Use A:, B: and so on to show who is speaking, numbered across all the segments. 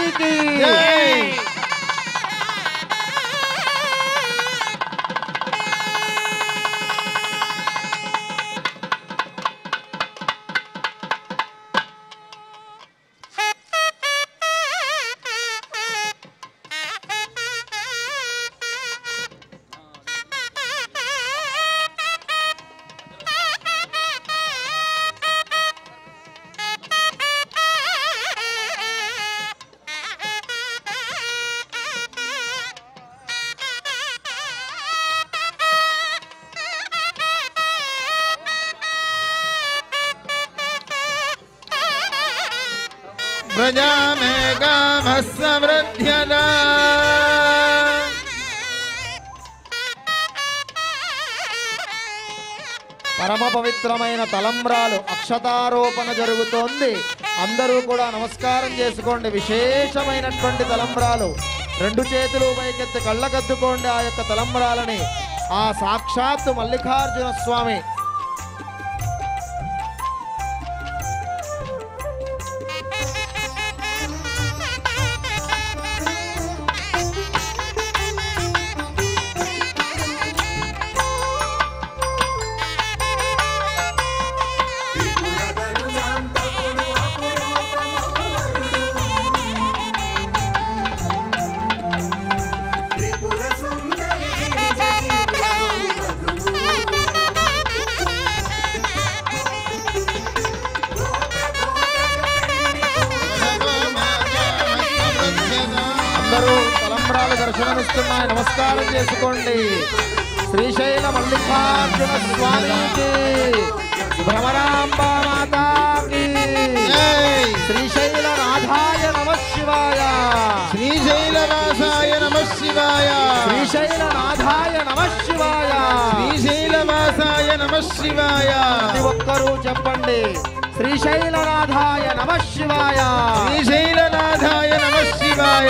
A: స్వామికి
B: జై. व्रजामेकामः समृद्ध्यता
A: పరమ పవిత్రమైన తలంబ్రాలు అక్షతారోపణ జరుగుతోంది అందరూ కూడా నమస్కారం చేసుకోండి విశేషమైనటువంటి తలంబ్రాలు రెండు చేతులు పైకెత్తి కళ్ళకద్దుకోండి ఆ యొక్క తలంబ్రాలని ఆ సాక్షాత్తు మల్లికార్జున స్వామి అందరూ తలంబ్రాలు దర్శనమిస్తున్నాయి నమస్కారం చేసుకోండి శ్రీశైల మల్లికార్జున స్వామికి భ్రమరాంబ మాతాకి
B: జై.
A: శ్రీశైల రాధాయ నమ శివాయ
B: శ్రీశైలవాసాయ నమః శివాయ
A: శ్రీశైల నాథాయ నమ శివాయ
B: శ్రీశైలవాసాయ నమః శివాయ
A: ప్రతి ఒక్కరూ చెప్పండి శ్రీశైల నాథాయ నమ శివాయ
B: శ్రీశైలనాథాయ నమః శివాయ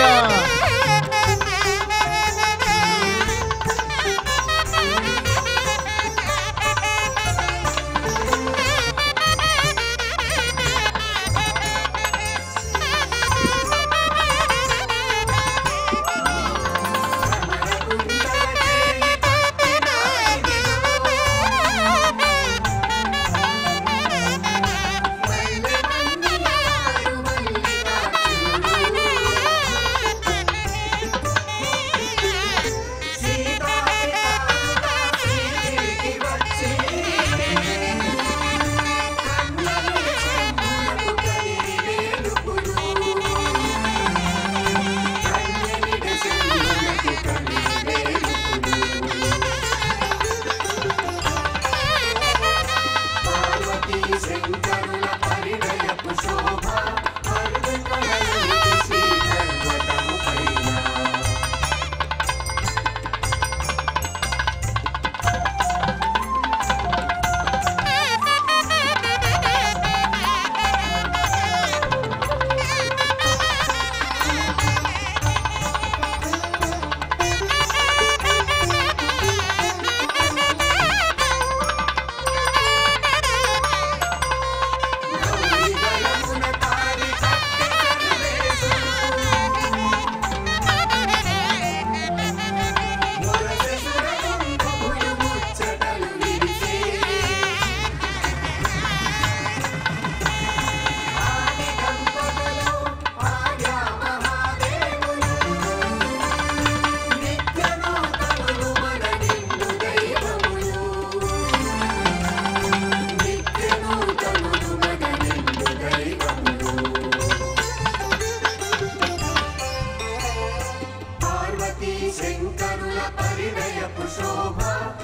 C: శంకరుల పరిణయపు శోభ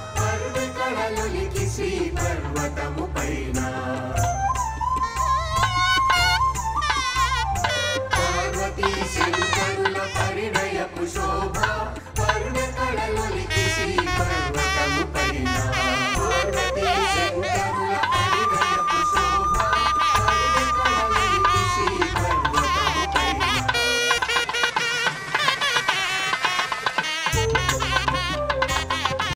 C: పర్వతలొలికి శ్రీ పర్వతము పైన పార్వతీ శంకరుల